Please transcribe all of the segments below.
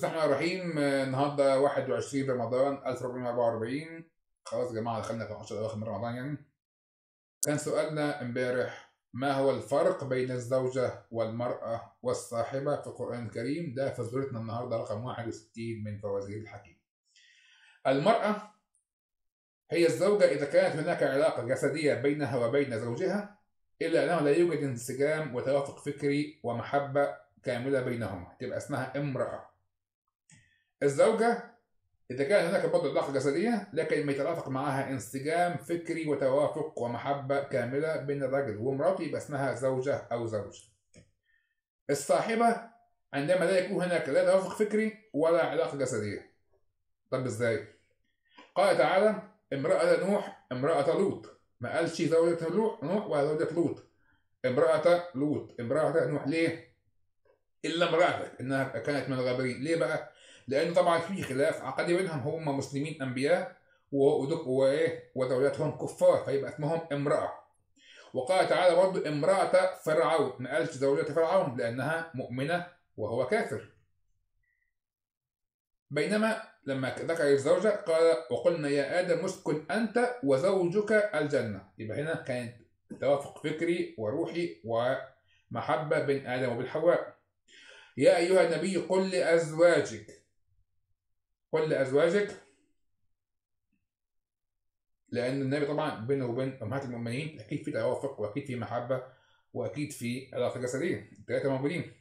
بسم الله الرحمن الرحيم آه، النهارده 21 رمضان 1444 خلاص يا جماعه دخلنا في 10 اواخر من رمضان يعني كان سؤالنا امبارح ما هو الفرق بين الزوجة والمرأة والصاحبة في القرآن الكريم ده في سورتنا النهارده رقم 61 من فوازير الحكيم المرأة هي الزوجة إذا كانت هناك علاقة جسدية بينها وبين زوجها إلا أنه لا يوجد انسجام وتوافق فكري ومحبة كاملة بينهما تبقى اسمها امرأة الزوجة إذا كان هناك برضه علاقة جسدية لكن ما يترافق معها انسجام فكري وتوافق ومحبة كاملة بين الرجل ومراته يبقى اسمها زوجة أو زوج. الصاحبة عندما لا يكون هناك لا توافق فكري ولا علاقة جسدية. طب إزاي؟ قال تعالى: امرأة نوح امرأة لوط ما قالش زوجة نوح نوح ولا زوجة لوط. امرأة لوط امرأة نوح ليه؟ إلا امرأتك إنها كانت من الغابرين، ليه بقى؟ لان طبعا في خلاف عقدي بينهم هم مسلمين انبياء ودك وايه وزوجاتهم كفار فيبقى اسمهم امراه وقال تعالى برضه امراه فرعون ما قالش زوجة فرعون لانها مؤمنه وهو كافر بينما لما ذكر الزوجه قال وقلنا يا ادم اسكن انت وزوجك الجنه يبقى هنا كانت توافق فكري وروحي ومحبه بين ادم وبين حواء يا ايها النبي قل لازواجك قل لأزواجك لأن النبي طبعا بينه وبين أمهات المؤمنين أكيد في توافق وأكيد في محبة وأكيد في علاقة جسدية الثلاثة موجودين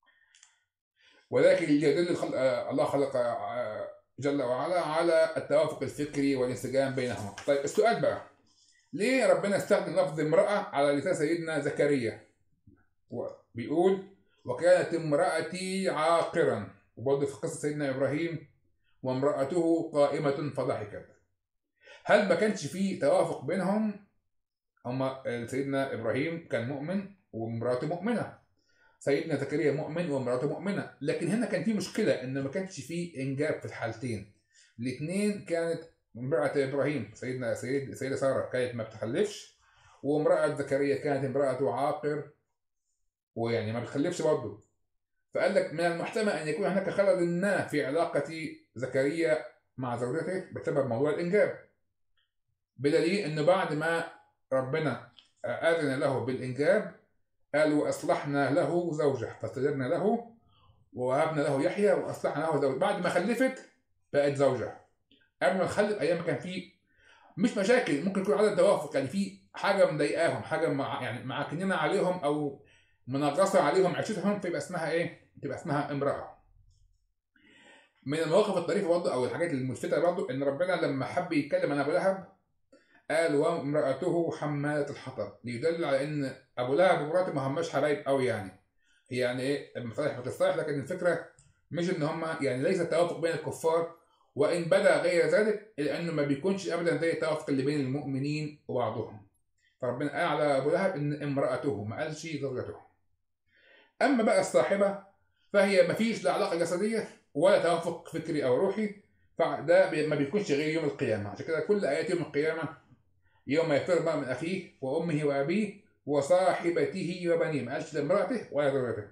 ولكن اللي يدل الخلق الله خلق جل وعلا على التوافق الفكري والانسجام بينهما طيب السؤال بقى ليه ربنا استخدم لفظ امرأة على لسان سيدنا زكريا بيقول وكانت امرأتي عاقرا وبرضه في قصة سيدنا إبراهيم وامرأته قائمة فضحكت هل ما كانش في توافق بينهم هما سيدنا إبراهيم كان مؤمن وامرأته مؤمنة سيدنا زكريا مؤمن وامرأته مؤمنة لكن هنا كان في مشكلة إن ما كانش في إنجاب في الحالتين الاثنين كانت امرأة إبراهيم سيدنا سيد سيدة سارة كانت ما بتخلفش وامرأة زكريا كانت امرأته عاقر ويعني ما بتخلفش برضه فقال لك من المحتمل ان يكون هناك خلل ما في علاقه زكريا مع زوجته بسبب موضوع الانجاب بدليل انه بعد ما ربنا اذن له بالانجاب قال واصلحنا له زوجه فاستجبنا له ووهبنا له يحيى واصلحنا له زوجه بعد ما خلفت بقت زوجه قبل ما تخلف ايام كان في مش مشاكل ممكن يكون عدم توافق يعني في حاجه مضايقاهم حاجه مع يعني معكنين عليهم او منغصه عليهم عيشتهم فيبقى اسمها ايه؟ تبقى اسمها امرأة. من المواقف الطريفة برضه أو الحاجات الملفتة برضه إن ربنا لما حب يتكلم عن أبو لهب قال وامرأته حمالة الحطب ليدل على إن أبو لهب ومراته ما هماش حبايب قوي يعني. هي يعني إيه المصالح بتصالح لكن الفكرة مش إن هما يعني ليس التوافق بين الكفار وإن بدا غير ذلك إلا إنه ما بيكونش أبدا زي التوافق اللي بين المؤمنين وبعضهم. فربنا قال على أبو لهب إن امرأته ما قالش زوجته. أما بقى الصاحبة فهي ما فيش لا علاقه جسديه ولا توافق فكري او روحي فده ما بيكونش غير يوم القيامه عشان كده كل ايات يوم القيامه يوم يفر بقى من اخيه وامه وابيه وصاحبته وبنيه ما قالش لامراته ولا زوجته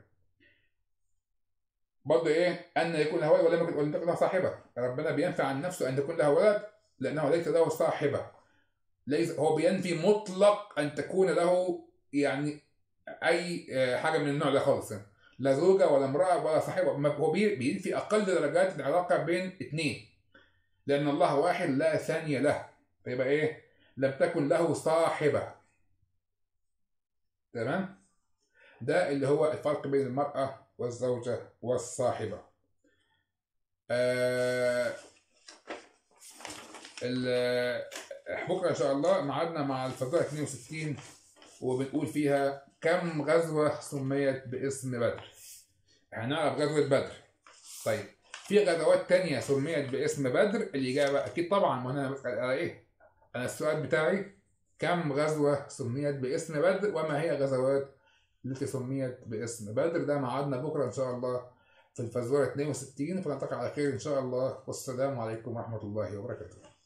برضه ايه ان يكون له ولد ولم ولم تكن له صاحبه ربنا بينفع عن نفسه ان تكون له ولد لانه ليس له صاحبه ليس هو بينفي مطلق ان تكون له يعني اي حاجه من النوع ده خالص يعني. لا زوجة ولا امرأة ولا صاحبة هو بينفي أقل درجات العلاقة بين اثنين لأن الله واحد لا ثانية له فيبقى إيه؟ لم تكن له صاحبة تمام؟ ده اللي هو الفرق بين المرأة والزوجة والصاحبة آه بكرة إن شاء الله معادنا مع الفضاء 62 وبنقول فيها كم غزوة سميت باسم بدر هنعرف غزوة بدر طيب في غزوات تانية سميت باسم بدر الإجابة أكيد طبعا وأنا بسأل على إيه؟ أنا السؤال بتاعي كم غزوة سميت باسم بدر وما هي غزوات التي سميت باسم بدر ده معادنا بكرة إن شاء الله في الفزورة 62 فنلتقي على خير إن شاء الله والسلام عليكم ورحمة الله وبركاته